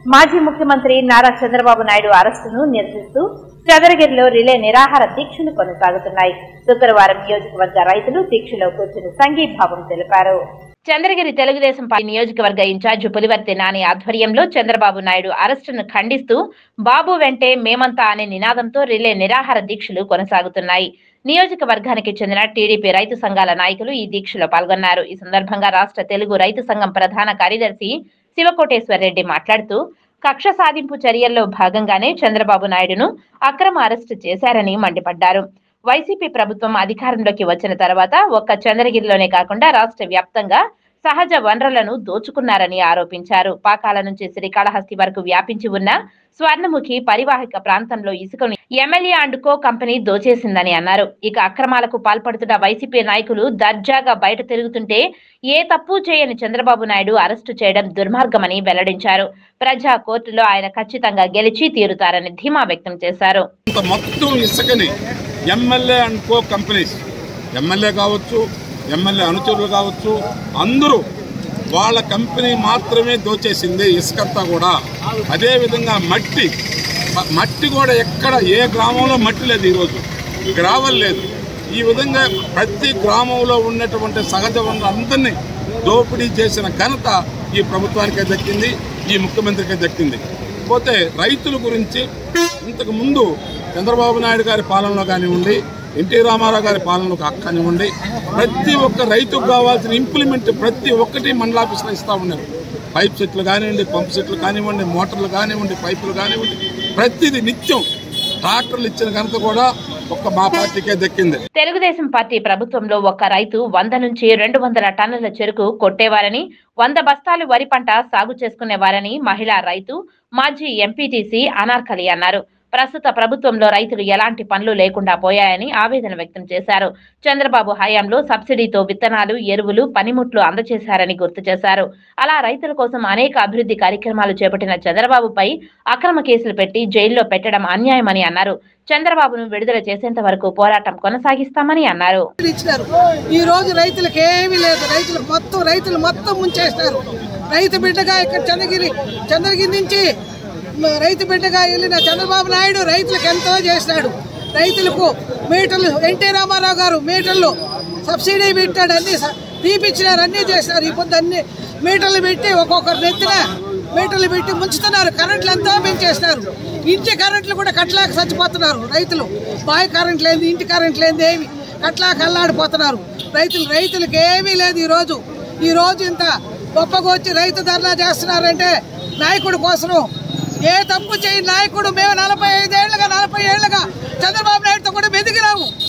మాజీ ముఖ్యమంత్రి నారా చంద్రబాబు నాయుడు అరెస్టును నిరసిస్తూ చదరగిరిలో రిలే నిరాహార దీక్షలు కొనసాగుతున్నాయి శుక్రవారం నియోజకవర్గ రైతులు దీక్షలో కూర్చుని సంఘీభావం తెలిపారు చంద్రగిరి తెలుగుదేశం పార్టీ నియోజకవర్గ ఇన్ఛార్జ్ పులివర్తి నాని ఆధ్వర్యంలో చంద్రబాబు నాయుడు అరెస్టును ఖండిస్తూ బాబు వెంటే మేమంతా అనే నినాదంతో రిలే నిరాహార దీక్షలు కొనసాగుతున్నాయి నియోజకవర్గానికి చెందిన టీడీపీ రైతు సంఘాల నాయకులు ఈ దీక్షలో పాల్గొన్నారు ఈ సందర్భంగా రాష్ట్ర తెలుగు రైతు సంఘం ప్రధాన కార్యదర్శి శివకోటేశ్వరరెడ్డి మాట్లాడుతూ కక్ష సాధింపు చర్యల్లో భాగంగానే చంద్రబాబు నాయుడును అక్రమ అరెస్టు చేశారని మండిపడ్డారు వైసీపీ ప్రభుత్వం అధికారంలోకి వచ్చిన తర్వాత ఒక్క చంద్రగిరిలోనే కాకుండా రాష్ట్ర వ్యాప్తంగా సహజ వనరులను దోచుకున్నారని ఆరోపించారు పాకాల నుంచి శ్రీకాళహస్తి వరకు వ్యాపించి ఉన్న స్వర్ణముఖి పరివాహక ప్రాంతంలో ఇసుకను ఎమ్మెల్యే అండ్ కో కంపెనీ దోచేసిందని అన్నారు ఇక అక్రమాలకు పాల్పడుతున్న వైసీపీ నాయకులు దర్జాగా బయట తిరుగుతుంటే ఏ తప్పు చేయని చంద్రబాబు నాయుడు అరెస్టు చేయడం దుర్మార్గమని వెల్లడించారు ప్రజా కోర్టులో ఆయన ఖచ్చితంగా గెలిచి తీరుతారని ధీమా వ్యక్తం చేశారు ఇంత మొత్తం ఇసుకని MLA and co companies MLA కావచ్చు ఎమ్మెల్యే అనుచరులు కావచ్చు అందరూ వాళ్ళ కంపెనీ మాత్రమే దోచేసింది ఇసుకంతా కూడా అదేవిధంగా మట్టి మ- మట్టి కూడా ఎక్కడ ఏ గ్రామంలో మట్టి లేదు ఈరోజు గ్రావల్ లేదు ఈ విధంగా ప్రతి గ్రామంలో ఉన్నటువంటి సహజ వనరులు అందరినీ దోపిడీ చేసిన ఘనత ఈ ప్రభుత్వానికే దక్కింది ఈ ముఖ్యమంత్రికే దక్కింది పోతే రైతుల గురించి ఇంతకు ముందు చంద్రబాబు నాయుడు గారి పాలనలో కానివ్వండి ఎన్టీ రామారావు గారి పాలనలో కా- కానివ్వండి ప్రతి ఒక్క రైతుకు కావాల్సిన ఇంప్లిమెంట్ ప్రతి ఒక్కటి మండలాఫీస్లో ఇస్తూ ఉన్నారు పైప్ సెట్లు కానివ్వండి పంప్ సెట్లు కానివ్వండి మోటార్లు కానివ్వండి పైపులు కానివ్వండి ప్రతిదీ నిత్యం ట్రాక్టర్లు ఇచ్చిన ఘనత కూడా ఒక్క మా పార్టీకే దక్కింది తెలుగుదేశం పార్టీ ప్రభుత్వంలో ఒక్క రైతు వంద నుంచి రెండు వందల టన్నుల చెరుకు కొట్టేవారని వంద బస్తాలు వరి పంట సాగు చేసుకునేవారని మహిళా రైతు మాజీ ఎంపీటీసీ అనార్కలి అన్నారు ప్రస్తుత ప్రభుత్వంలో రైతులు ఎలాంటి పనులు లేకుండా పోయాయని ఆవేదన వ్యక్తం చేశారు చంద్రబాబు హయాంలో సబ్సిడీతో విత్తనాలు ఎరువులు పనిముట్లు అందజేశారని గుర్తు చేశారు అలా రైతుల కోసం అనేక అభివృద్ధి కార్యక్రమాలు చేపట్టిన చంద్రబాబుపై అక్రమ కేసులు పెట్టి జైల్లో పెట్టడం అన్యాయమని అన్నారు చంద్రబాబును విడుదల చేసేంత వరకు పోరాటం కొనసాగిస్తామని అన్నారు ఇచ్చినారు ఈ రోజు రైతులకు ఏమీ లేదు రైతులకు మొత్తం రైతులు మొత్తం ముంచేస్తారు రైతు బిడ్డగా ఇక్కడ చంద్రగిరి చంద్రగిరి నుంచి మ, రైతు బిడ్డగా వెళ్ళిన చంద్రబాబు నాయుడు రైతులకు ఎంతో చేసినాడు రైతులకు మీటర్లు ఎన్టీ రామారావు గారు మీటర్లు సబ్సిడీ పెట్టాడు అన్ని స- తీపిచ్చినారు అన్ని చేసినారు ఈ పొద్దు అన్ని మీటర్లు పెట్టి ఒక్కొక్కరు నెత్తిన మీటర్లు పెట్టి ముంచుతున్నారు కరెంట్లు ఎంతో పెంచేస్తున్నారు ఇంటి కరెంట్లు కూడా కట్టలేక చచ్చిపోతున్నారు రైతులు బావి కరెంట్ లేని ఇంటి కరెంట్ లేని ఏమి కట్టలేక అల్లాడిపోతున్నారు రైతులు రైతులకు ఏమీ లేదు ఈరోజు ఈ రోజు ఇంత గొప్పగా వచ్చి రైతు ధర్నా చేస్తున్నారంటే నాయకుడి కోసం ఏ తప్పు చేయని నాయకుడు మేము నలభై ఐదేళ్లుగా నలభై ఏళ్లుగా చంద్రబాబు